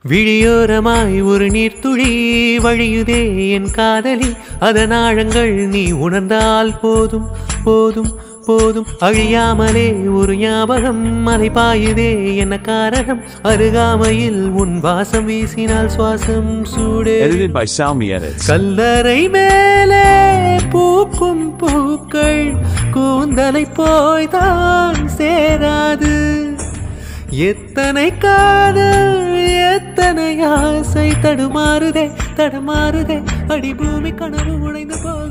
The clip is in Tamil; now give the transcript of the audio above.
விழியோரமாய் ஒரு நீர்த்துளி வழியுதே என் காதலி அதன் ஆழங்கள் நீ உணர்ந்தால் போதும் போதும் போதும் அழியாமலே ஒரு ஞாபகம் மலை பாயுதே என்ன காரணம் அருகாமையில் உன் வாசம் வீசினால் சுவாசம் சூடே Edited by Salmi Edits. கல்லறை மேலே பூக்கும் பூக்கள் கூந்தலை போய்தான் சேராது எத்தனை காதல் எத்தனை ஆசை தடுமாறுதே தடுமாறுதே அடி பூமி கனவு உடைந்து போ